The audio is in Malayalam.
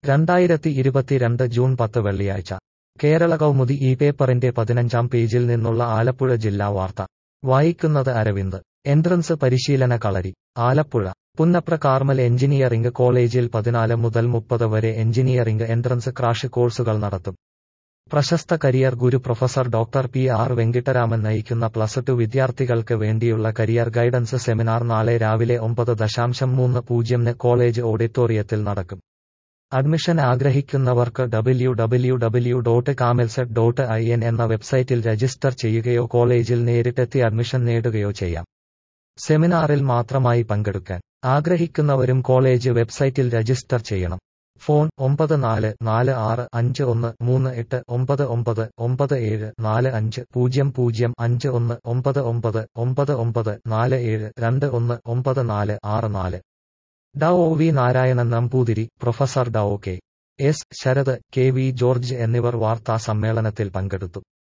രണ്ടായിരത്തി ഇരുപത്തിരണ്ട് ജൂൺ പത്ത് വെള്ളിയാഴ്ച കേരള കൗമുദി ഈ പേപ്പറിന്റെ പതിനഞ്ചാം പേജിൽ നിന്നുള്ള ആലപ്പുഴ ജില്ലാ വാർത്ത വായിക്കുന്നത് അരവിന്ദ് എൻട്രൻസ് പരിശീലന കളരി ആലപ്പുഴ പുന്നപ്ര കാർമൽ എഞ്ചിനീയറിംഗ് കോളേജിൽ പതിനാല് മുതൽ മുപ്പത് വരെ എഞ്ചിനീയറിംഗ് എൻട്രൻസ് ക്രാഷ് കോഴ്സുകൾ നടത്തും പ്രശസ്ത career guru professor doctor P R Venkittaraman നയിക്കുന്ന പ്ലസ് ടു വിദ്യാർത്ഥികൾക്ക് വേണ്ടിയുള്ള കരിയർ ഗൈഡൻസ് സെമിനാർ നാളെ രാവിലെ ഒമ്പത് ദശാംശം മൂന്ന് പൂജ്യംന് കോളേജ് ഓഡിറ്റോറിയത്തിൽ നടക്കും അഡ്മിഷൻ ആഗ്രഹിക്കുന്നവർക്ക് W W W dot carmelcet dot I N എന്ന വെബ്സൈറ്റിൽ രജിസ്റ്റർ ചെയ്യുകയോ കോളേജിൽ നേരിട്ടെത്തി അഡ്മിഷൻ നേടുകയോ ചെയ്യാം സെമിനാറിൽ മാത്രമായി പങ്കെടുക്കാൻ ആഗ്രഹിക്കുന്നവരും കോളേജ് വെബ്സൈറ്റിൽ രജിസ്റ്റർ ചെയ്യണം ഫോൺ ഒമ്പത് നാല് നാല് ആറ് അഞ്ച് ഒന്ന് മൂന്ന് എട്ട് ഒമ്പത് ഒമ്പത് ഒമ്പത് ഏഴ് നാല് അഞ്ച് പൂജ്യം പൂജ്യം അഞ്ച് ഒന്ന് ഒമ്പത് ഒമ്പത് ഒമ്പത് ഒമ്പത് നാല് ഏഴ് രണ്ട് ഒന്ന് ഒമ്പത് നാല് ആറ് നാല് ഡ ഒ വി നാരായണൻ നമ്പൂതിരി പ്രൊഫസർ ഡ ഒ K S Sarath K V George എന്നിവർ വാർത്താ സമ്മേളനത്തിൽ പങ്കെടുത്തു